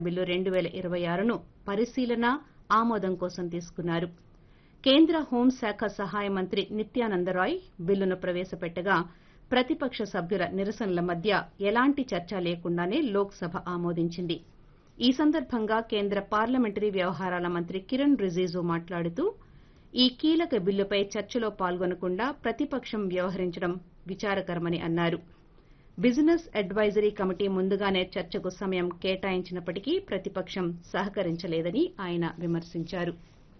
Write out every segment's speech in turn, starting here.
bill రెండు పేల ఇరవై ఆరును పరిశీలన ఆమోదం కోసం తీసుకున్నారు కేంద్ర హోంశాఖ సహాయ మంత్రి నిత్యానందరాయ్ బిల్లును ప్రవేశపెట్టగా ప్రతిపక్ష సభ్యుల నిరసనల మధ్య ఎలాంటి చర్చ లేకుండానే లోక్సభ ఆమోదించింది ఈ సందర్భంగా కేంద్ర పార్లమెంటరీ వ్యవహారాల మంత్రి కిరణ్ రిజిజు మాట్లాడుతూ ఈ కీలక బిల్లుపై చర్చలో పాల్గొనకుండా ప్రతిపక్షం వ్యవహరించడం విచారకరమని అన్నారు బిజినెస్ అడ్వైజరీ కమిటీ ముందుగానే చర్చకు సమయం కేటాయించినప్పటికీ ప్రతిపక్షం సహకరించలేదని ఆయన విమర్శించారు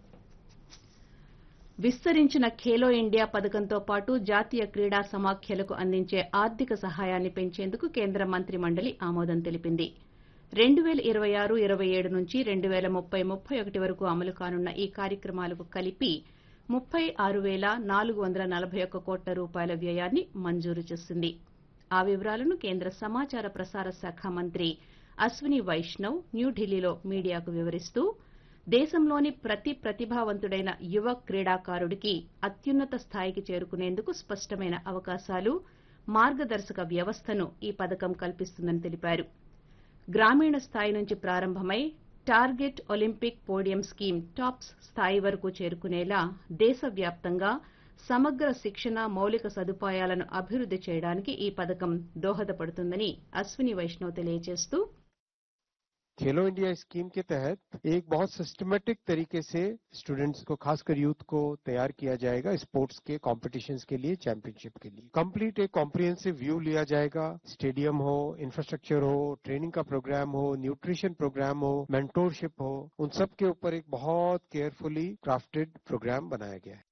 విస్తరించిన ఖేలో ఇండియా పథకంతో పాటు జాతీయ క్రీడా సమాఖ్యలకు అందించే ఆర్థిక సహాయాన్ని పెంచేందుకు కేంద్ర మంత్రి మండలి ఆమోదం తెలిపింది రెండు పేల ఇరవై ఆరు ఇరవై ఏడు నుంచి రెండు పేల ముప్పై ముప్పై ఒకటి వరకు అమలు కానున్న ఈ కార్యక్రమాలకు కలిపి ముప్పై ఆరు పేల నాలుగు వందల నలభై ఒక్క కోట్ల రూపాయల వ్యయాన్ని మంజూరు చేసింది ఆ వివరాలను కేంద్ర సమాచార ప్రసార శాఖ మంత్రి అశ్విని వైష్ణవ్ న్యూఢిల్లీలో మీడియాకు వివరిస్తూ దేశంలోని ప్రతి ప్రతిభావంతుడైన యువ క్రీడాకారుడికి అత్యున్నత స్థాయికి చేరుకునేందుకు స్పష్టమైన అవకాశాలు మార్గదర్శక వ్యవస్థను ఈ పథకం కల్పిస్తుందని తెలిపారు గ్రామీణ స్థాయి నుంచి ప్రారంభమై target Olympic podium scheme TOPS స్థాయి వరకు చేరుకునేలా దేశవ్యాప్తంగా సమగ్ర శిక్షణ మౌలిక సదుపాయాలను అభివృద్ది చేయడానికి ఈ పథకం దోహదపడుతుందని అశ్విని వైష్ణవ్ తెలియజేస్తూ खेलो इंडिया स्कीम के तहत एक बहुत सिस्टमेटिक तरीके से स्टूडेंट्स को खासकर यूथ को तैयार किया जाएगा स्पोर्ट्स के कॉम्पिटिशन्स के लिए चैंपियनशिप के लिए कंप्लीट एक कॉम्प्रिहेंसिव व्यू लिया जाएगा स्टेडियम हो इंफ्रास्ट्रक्चर हो ट्रेनिंग का प्रोग्राम हो न्यूट्रिशन प्रोग्राम हो मेंटोरशिप हो उन सब के ऊपर एक बहुत केयरफुली क्राफ्टेड प्रोग्राम बनाया गया है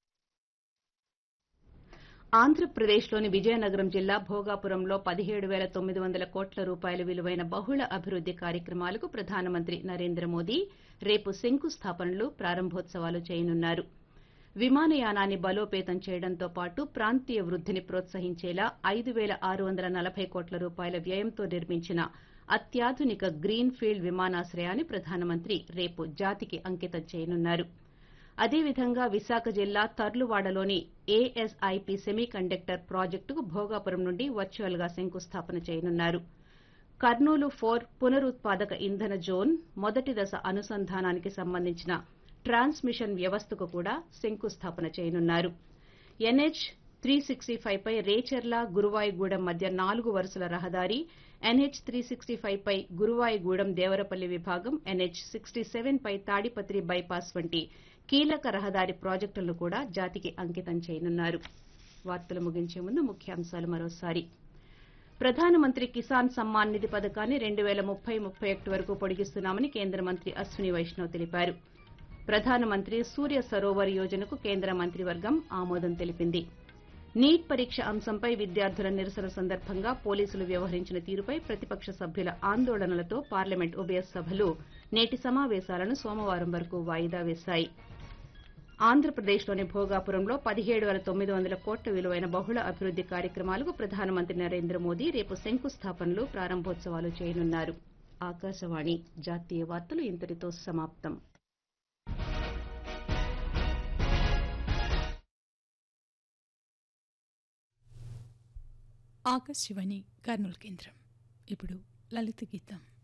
ఆంధ్రప్రదేశ్లోని విజయనగరం జిల్లా భోగాపురంలో పదిహేడు పేల తొమ్మిది వందల కోట్ల రూపాయల విలువైన బహుళ అభివృద్ది కార్యక్రమాలకు ప్రధానమంత్రి నరేంద్ర మోదీ రేపు శంకుస్థాపనలు ప్రారంభోత్సవాలు చేయనున్నారు విమానయానాన్ని బలోపేతం చేయడంతో పాటు ప్రాంతీయ వృద్దిని ప్రోత్సహించేలా ఐదు పేల ఆరు వందల నలభై కోట్ల రూపాయల వ్యయంతో నిర్మించిన అత్యాధునిక గ్రీన్ ఫీల్డ్ విమానాశ్రయాన్ని ప్రధానమంత్రి రేపు జాతికి అంకితం చేయనున్నారు అదేవిధంగా విశాఖ జిల్లా తర్లువాడలోని ఏఎస్ఐపి సెమీ కండక్టర్ ప్రాజెక్టుకు భోగాపురం నుండి వర్చువల్ గా శంకుస్థాపన చేయనున్నారు కర్నూలు ఫోర్ పునరుత్పాదక ఇంధన జోన్ మొదటి దశ అనుసంధానానికి సంబంధించిన ట్రాన్స్మిషన్ వ్యవస్థకు కూడా శంకుస్థాపన చేయనున్నారు ఎన్హెచ్ త్రీ సిక్స్టీ ఫైవ్ పై రేచర్ల గురువాయిగూడెం మధ్య నాలుగు వరుసల రహదారి ఎన్హెచ్ త్రీ సిక్స్టీ ఫైవ్ పై గురువాయిగూడెం దేవరపల్లి విభాగం ఎన్హెచ్ సిక్స్టీ సెవెన్ పై తాడిపత్రి బైపాస్ వంటి కీలక రహదారి ప్రాజెక్టులను కూడా జాతికి అంకితం చేయనున్నారు వార్తలు ముగించే ముందు ముఖ్యాంశాలు మరోసారి ప్రధానమంత్రి కిసాన్ సమ్మాన్ నిధి పథకాన్ని రెండు పేల ముప్పై ముప్పై ఒకటి వరకు పొడిగిస్తున్నామని కేంద్ర మంత్రి అశ్విని వైష్ణవ్ తెలిపారు ప్రధానమంత్రి సూర్య సరోవర్ యోజనకు కేంద్ర మంత్రివర్గం ఆమోదం తెలిపింది నీట్ పరీక్ష అంశంపై విద్యార్థుల నిరసన సందర్భంగా పోలీసులు వ్యవహరించిన తీరుపై ప్రతిపక్ష సభ్యుల ఆందోళనలతో పార్లమెంట్ ఉభయ సభలు నేటి సమావేశాలను సోమవారం వరకు వాయిదా వేశాయి ఆంధ్రప్రదేశ్లోని భోగాపురంలో పదిహేడు పేల తొమ్మిది వందల కోట్ల విలువైన బహుళ అభివృద్ది కార్యక్రమాలకు ప్రధానమంత్రి నరేంద్ర మోదీ రేపు శంకుస్థాపనలు ప్రారంభోత్సవాలు చేయనున్నారు ఆకాశవాణి జాతీయ వార్తలు ఇంతటితో సమాప్తం ఆకాశవాణి కర్నూలు కేంద్రం ఇప్పుడు లలిత గీతం